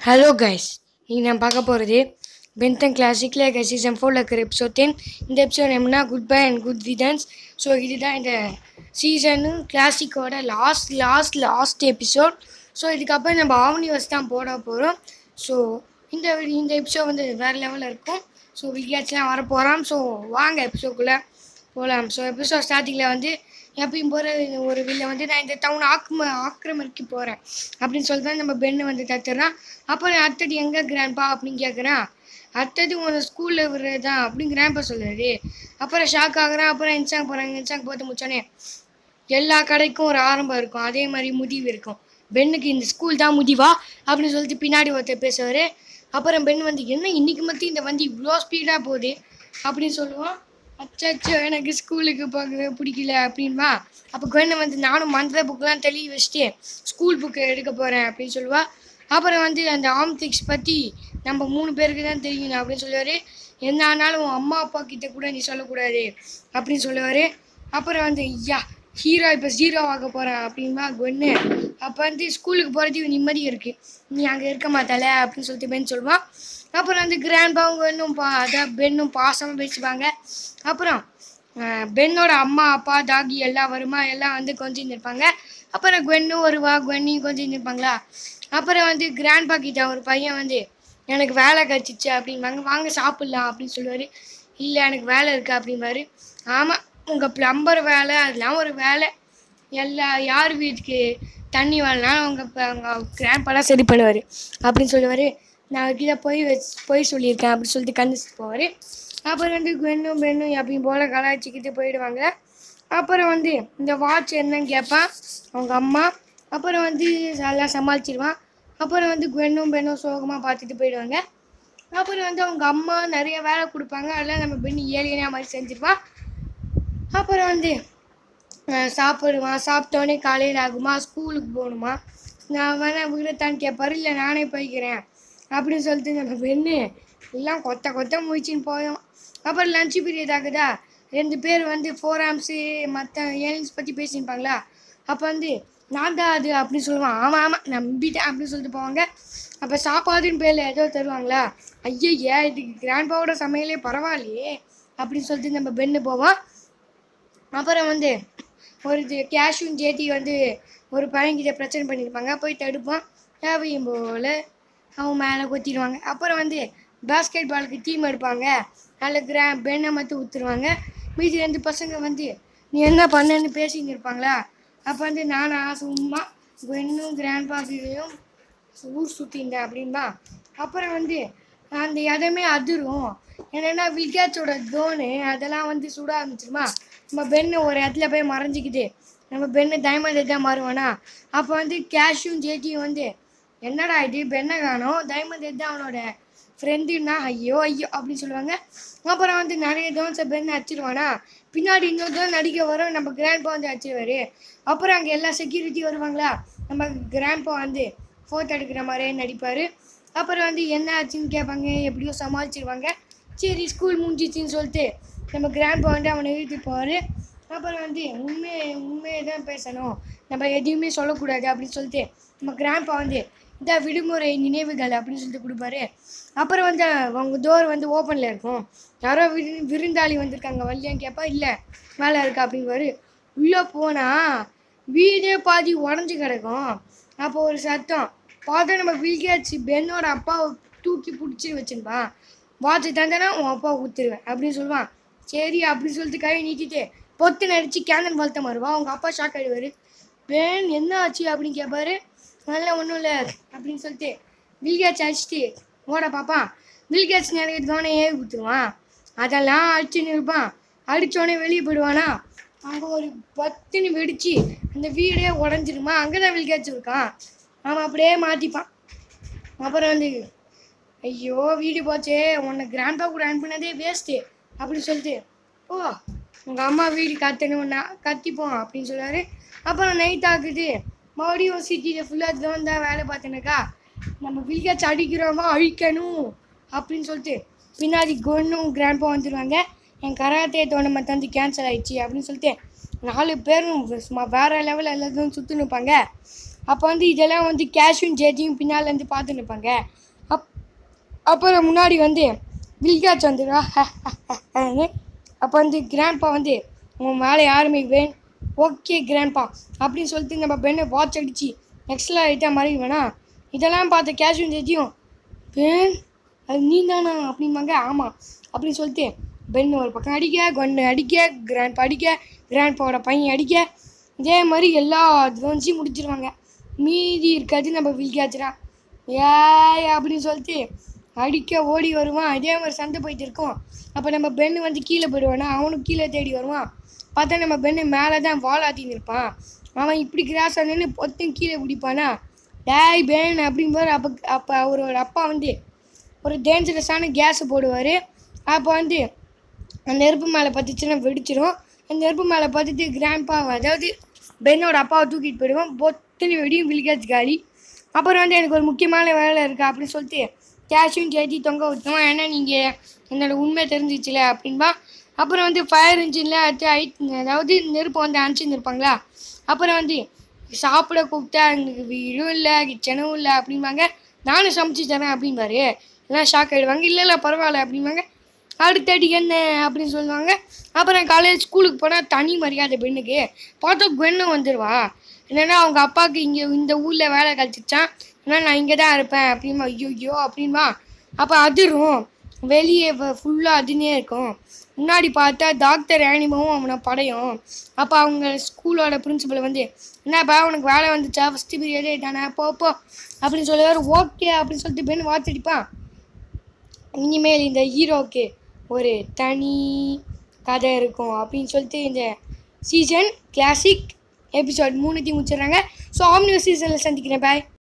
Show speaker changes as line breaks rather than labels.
hello guys இங்கே நான் பார்க்க போகிறது பென்தன் கிளாசிக்கில் இருக்க சீசன் ஃபோரில் இருக்கிற எபிசோட் டென் இந்த எபிசோட் என்னன்னா goodbye and good riddance so இதுதான் இந்த சீசனு கிளாசிக்கோட last last last episode so இதுக்கப்புறம் நம்ம ஆம்னிவர்ஸ் தான் போட போகிறோம் ஸோ இந்த வி- இந்த எபிசோட் வந்து வேறு லெவலில் இருக்கும் ஸோ விக்கெட்ஸ்லாம் வர போகிறோம் ஸோ வாங்க எபிசோட்குள்ளே போகலாம் ஸோ எபிசோட் ஸ்டார்டிங்கில் வந்து எப்பயும் போகிற ஒரு வில்ல வந்து நான் இந்த டவுன் ஆக்கிரம ஆக்கிரமிக்க போகிறேன் அப்படின்னு சொல்லி தான் நம்ம பெண்ணு வந்து தத்துறான் அப்புறம் அடுத்தது எங்கே கிராண்ட்பா அப்படின்னு கேட்குறான் அடுத்தது உன ஸ்கூலில் விடுறதா அப்படின்னு கிராண்ட்பா சொல்லுறாரு அப்புறம் ஷாக் ஆகுறான் அப்புறம் இன்சாங் போகிறாங்க இன்சாங் போட்டு முடிச்சோடனே எல்லா கடைக்கும் ஒரு ஆரம்பம் இருக்கும் அதே மாதிரி முடிவு இருக்கும் பெண்ணுக்கு இந்த ஸ்கூல் தான் முடிவா அப்படின்னு சொல்லிட்டு பின்னாடி ஒருத்தர் பேசுவார் அப்புறம் பெண் வந்து என்ன இன்னைக்கு மட்டும் இந்த வண்டி இவ்வளோ ஸ்பீடாக போகுது அப்படின்னு சொல்லுவான் அச்சோ எனக்கு ஸ்கூலுக்கு போக பிடிக்கல அப்படின்பா அப்போ குழந்தை வந்து நானும் மந்திர புக்கெலாம் தெளிவு வச்சுட்டு ஸ்கூல் புக்கை எடுக்க போகிறேன் அப்படின்னு சொல்லுவா அப்புறம் வந்து அந்த ஆம்திக்ஸ் பற்றி நம்ம மூணு பேருக்கு தான் தெரியும் அப்படின்னு சொல்லுவார் என்ன ஆனாலும் உன் அம்மா அப்பா கிட்ட கூட நீ சொல்லக்கூடாது அப்படின்னு சொல்லுவார் அப்புறம் வந்து ஐயா ஹீரோ இப்போ ஜீரோ ஆக போகிறான் அப்படின்பா கொன்னு அப்போ வந்து ஸ்கூலுக்கு போகிறதுக்கு நிம்மதி இருக்குது நீ அங்கே இருக்க மாட்டாள அப்படின்னு சொல்லிட்டு பெண் சொல்லுவான் அப்புறம் வந்து கிராண்ட்பாவும் இன்னும் பா அதான் பெண்ணும் பாசமாக பேசுவாங்க அப்புறம் அஹ், பெண்ணோட அம்மா அப்பா டாகி எல்லாம் வருமா எல்லாம் வந்து கொஞ்சம் நிற்பாங்க அப்புறம் குவென்னும் வருவா குவென்னையும் கொஞ்சம் நிற்பாங்களா அப்புறம் வந்து கிராண்ட்பா கிட்ட ஒரு பையன் வந்து எனக்கு வேலை கிடச்சிச்சு அப்படின்பாங்க வாங்க சாப்பிட்லாம் அப்படின்னு சொல்லுவார் இல்லை எனக்கு வேலை இருக்கு அப்படிம்பாரு ஆமாம் உங்கள் ப்ளம்பர் வேலை அதெல்லாம் ஒரு வேலை எல்லா யார் வீட்டுக்கு தண்ணி வரலாம் உங்கள் உங்கள் கிராண்ட்பாலாம் சரி பண்ணுவார் அப்படின்னு சொல்லுவார் நான் கீழே போய் வச்சு போய் சொல்லியிருக்கேன் அப்படின்னு சொல்லிட்டு கண்டிச்சு போவார் அப்புறம் வந்து பெண்ணும் பெண்ணும் எப்பயும் போல் கலாய்ச்சிக்கிட்டு போயிடுவாங்க அப்புறம் வந்து இந்த வாட்ச் என்னன்னு கேட்பான் அவங்க அம்மா அப்புறம் வந்து எல்லாம் சமாளிச்சிடுவான் அப்புறம் வந்து பெண்ணும் பெண்ணும் சோகமாக பார்த்துட்டு போயிடுவாங்க அப்புறம் வந்து அவங்க அம்மா நிறைய வேலை கொடுப்பாங்க அதெல்லாம் நம்ம பெண்ணு ஏலியனா மாதிரி செஞ்சிருவான் அப்புறம் வந்து அஹ் சாப்பிடுவான் சாப்பிட்டோன்னே காலையில் ஆகுமா ஸ்கூலுக்கு போகணுமா நான் வேணா விடத்தான்னு கேட்பாரு இல்லை நானே போய்க்கிறேன் அப்படின்னு சொல்லிட்டு நம்ம பெண்ணு எல்லாம் கொத்த கொத்த முடிச்சின்னு போயோம் அப்புறம் லஞ்ச் பீரியட் ஆகுதா ரெண்டு பேர் வந்து ஃபோர் ஆம்ஸு மற்ற ஏலியன்ஸ் பற்றி பேசியிருப்பாங்களா அப்போ வந்து நான் தான் அது அப்படின்னு சொல்லுவான் ஆமாம் ஆமாம் நம்பிட்டேன் அப்படின்னு சொல்லிட்டு போவாங்க அப்போ சாப்பாடுன்னு பேரில் ஏதோ தருவாங்களா ஐயய்யா இதுக்கு கிராண்ட்பாவோட சமையலே பரவாயில்லையே அப்படின்னு சொல்லிட்டு நம்ம பெண்ணு போவோம் அப்புறம் வந்து ஒரு இது கேஷும் ஜேடி வந்து ஒரு பையன்கிட்ட பிரச்சனை பண்ணியிருப்பாங்க போய் தடுப்பான் தேவையும் போல் அவன் மேலே கொத்திடுவாங்க அப்புறம் வந்து பாஸ்கெட் பாலுக்கு டீம் எடுப்பாங்க அதில் கிரா பெண்ணை மட்டும் ஊற்றுருவாங்க மீதி ரெண்டு பசங்க வந்து நீ என்ன பண்ணேன்னு பேசின்னு இருப்பாங்களா அப்போ வந்து நானா சும்மா பெண்ணும் கிராண்ட் பாக்கையும் ஊர் சுற்றிந்தேன் அப்படின்பா அப்புறம் வந்து அந்த இடமே அதிரும் என்னென்னா வில்கேட்ஸோட தோனு அதெல்லாம் வந்து சுட ஆரம்பிச்சிருமா நம்ம பெண்ணு ஒரு இடத்துல போய் மறைஞ்சிக்கிட்டு நம்ம பெண்ணு டைமண்ட் தான் மாறுவானா அப்போ வந்து கேஷும் ஜேட்டியும் வந்து என்னடா இது பெண்ணை காணோம் டைமண்ட் தான் அவனோட ஃப்ரெண்டுன்னா ஐயோ ஐயோ அப்படின்னு சொல்லுவாங்க அப்புறம் வந்து நிறைய தோன்ஸை பெண்ணை அடிச்சிருவானா பின்னாடி இன்னொரு தோன் நடிக்க வரும் நம்ம கிராண்ட்பா வந்து அடிச்சிருவாரு அப்புறம் அங்கே எல்லா செக்யூரிட்டி வருவாங்களா நம்ம கிராண்ட்பா வந்து ஃபோட்டோ எடுக்கிற மாதிரியே நடிப்பார் அப்புறம் வந்து என்ன ஆச்சுன்னு கேட்பாங்க எப்படியோ சமாளிச்சிருவாங்க சரி ஸ்கூல் முடிஞ்சிச்சின்னு சொல்லிட்டு நம்ம கிராண்ட்பா வந்து அவனை இழுத்து போவார் அப்புறம் வந்து உண்மையை உண்மையை தான் பேசணும் நம்ம எதையுமே சொல்லக்கூடாது அப்படின்னு சொல்லிட்டு நம்ம கிராண்ட்பா வந்து இந்த விடுமுறை நினைவுகள் அப்படின்னு சொல்லிட்டு கொடுப்பாரு அப்புறம் வந்து அவங்க டோர் வந்து ஓப்பனில் இருக்கும் யாரோ விரு விருந்தாளி வந்திருக்காங்க வள்ளியான்னு கேட்பா இல்லை மேலே இருக்கா அப்படிங்குவாரு உள்ளே போனால் வீடே பாதி உடஞ்சி கிடக்கும் அப்போ ஒரு சத்தம் பார்த்தா நம்ம வில்கேட்ஸ் பென்னோட அப்பாவை தூக்கி பிடிச்சி வச்சிருப்பான் வாட்ச் தந்தனா உன் அப்பா ஊத்துருவேன் அப்படின்னு சொல்லுவான் சரி அப்படின்னு சொல்லிட்டு கையை நீட்டிட்டு பொத்து நடிச்சு கேந்தன் வளர்த்த மாறுவா அவங்க அப்பா ஷாக் ஆயிடுவாரு பென் என்ன ஆச்சு அப்படின்னு கேட்பாரு அதெல்லாம் ஒன்றும் இல்லை அப்படின்னு சொல்லிட்டு வில்கேட்ஸ் அடிச்சுட்டு ஓட பார்ப்பான் வில்கேட்ஸ் நிறைய கவனம் ஏறி ஊற்றுருவான் அதெல்லாம் அடிச்சுன்னு இருப்பான் அடிச்சோடனே வெளியே போயிடுவானா அங்கே ஒரு பத்துன்னு வெடிச்சு அந்த வீடே உடஞ்சிருமா அங்கே தான் வில்கேட்ஸ் இருக்கான் அவன் அப்படியே மாற்றிப்பான் அப்புறம் வந்து ஐயோ வீடு போச்சே உன்னை கிராண்ட்பா கூட அனுப்பினதே வேஸ்ட்டு அப்படின்னு சொல்லிட்டு ஓ உங்கள் அம்மா வீடு கத்தணும் நான் கத்திப்போம் அப்படின்னு சொல்லுவாரு அப்புறம் நைட் ஆகுது மறுபடியும் சிட்டியில் ஃபுல்லாக தான் தான் வேலை பார்த்தேனக்கா நம்ம வில்கேட்ஸ் அடிக்கிறோமா அழிக்கணும் அப்படின்னு சொல்லிட்டு பின்னாடி கொன்னும் கிராண்ட்பா வந்துடுவாங்க என் கராத்தே டோர்னமெண்ட் வந்து கேன்சல் ஆயிடுச்சு அப்படின்னு சொல்லிட்டு நாலு பேரும் சும்மா வேற லெவலில் எல்லாத்தையும் சுற்றி நிற்பாங்க அப்போ வந்து இதெல்லாம் வந்து கேஷும் ஜேஜியும் பின்னால் இருந்து பார்த்துட்டு இருப்பாங்க அப் அப்புறம் முன்னாடி வந்து வில்காட்ச் வந்துடுவா அப்போ வந்து கிராண்ட்பா வந்து உன் மேலே யாருமே வேன் ஓகே கிராண்ட்பா அப்படின்னு சொல்லிட்டு நம்ம பெண்ணை வாட்ச் அடிச்சு எக்ஸ்ட்ரா ஐட்டம் மாதிரி வேணா இதெல்லாம் பார்த்த கேஷும் ஜேஜியும் பென் அது நீ தானா அப்படிம்பாங்க ஆமாம் அப்படின்னு சொல்லிட்டு பென் ஒரு பக்கம் அடிக்க கொண்டு அடிக்க கிராண்ட் அடிக்க கிராண்ட்பாவோட பையன் அடிக்க இதே மாதிரி எல்லா ட்ரோன்ஸையும் முடிச்சிருவாங்க மீதி இருக்காது நம்ம வில்காச்சுரா ஏய் அப்படின்னு சொல்லிட்டு அடிக்க ஓடி வருவான் இதே மாதிரி சண்டை போயிட்டு இருக்கும் அப்போ நம்ம பெண்ணு வந்து கீழே போயிடுவானா அவனும் கீழே தேடி வருவான் பார்த்தா நம்ம பெண்ணு மேலே தான் வால் ஆத்தின்னு இருப்பான் அவன் இப்படி கிராஸ் ஆனு பொத்தும் கீழே பிடிப்பானா டேய் பேன் அப்படிம்பாரு அப்போ அப்போ அவரோட அப்பா வந்து ஒரு டேஞ்சரஸான கேஸை போடுவார் அப்போ வந்து அந்த நெருப்பு மேலே பத்துச்சுன்னா வெடிச்சிடும் அந்த நெருப்பு மேலே பார்த்துட்டு கிராண்ட்பா அதாவது பென்னோட அப்பாவை தூக்கிட்டு போயிடுவான் பொத்துன்னு வெடியும் வில்காச்சு காலி அப்புறம் வந்து எனக்கு ஒரு முக்கியமான வேலை இருக்கா அப்படின்னு சொல்லிட்டு கேஷும் கேட்டி தொங்க விட்டுருவோம் ஏன்னா நீங்கள் என்னோட உண்மை தெரிஞ்சிச்சுல அப்படின்பா அப்புறம் வந்து ஃபயர் இன்ஜினில் அடுத்து ஐ அதாவது நெருப்பு வந்து அனுப்பிச்சின்னு இருப்பாங்களா அப்புறம் வந்து சாப்பிட கூப்பிட்டா எங்களுக்கு வீடும் இல்லை கிச்சனும் இல்லை அப்படிம்பாங்க நானும் சமைச்சு தரேன் அப்படிம்பாரு எல்லாம் ஷாக் ஆகிடுவாங்க இல்லை இல்லை பரவாயில்ல அப்படிம்பாங்க அடுத்தடி என்ன அப்படின்னு சொல்லுவாங்க அப்புறம் காலையில் ஸ்கூலுக்கு போனால் தனி மரியாதை பெண்ணுக்கு பார்த்தா பெண்ணும் வந்துடுவா என்னன்னா அவங்க அப்பாவுக்கு இங்கே இந்த ஊரில் வேலை கழிச்சிச்சான் ஏன்னா நான் இங்கே தான் இருப்பேன் அப்படிமா ஐயோ அப்படின்பா அப்போ அதிரும் வெளியே ஃபுல்லாக அதுனே இருக்கும் முன்னாடி பார்த்தா டாக்டர் ஆனிமாவும் அவனை படையும் அப்போ அவங்க ஸ்கூலோட பிரின்சிபல் வந்து என்னப்பா உனக்கு வேலை வந்துச்சா ஃபஸ்ட்டு பீரியடே தானே போ போ அப்படின்னு சொல்லுவார் ஓகே அப்படின்னு சொல்லிட்டு பெண் வாத்தடிப்பான் இனிமேல் இந்த ஹீரோக்கு ஒரு தனி கதை இருக்கும் அப்படின்னு சொல்லிட்டு இந்த சீசன் கிளாசிக் எபிசோட் மூணுத்தையும் முடிச்சிடுறாங்க ஸோ ஆம்னிவ் சீசனில் சந்திக்கிறேன் பாய்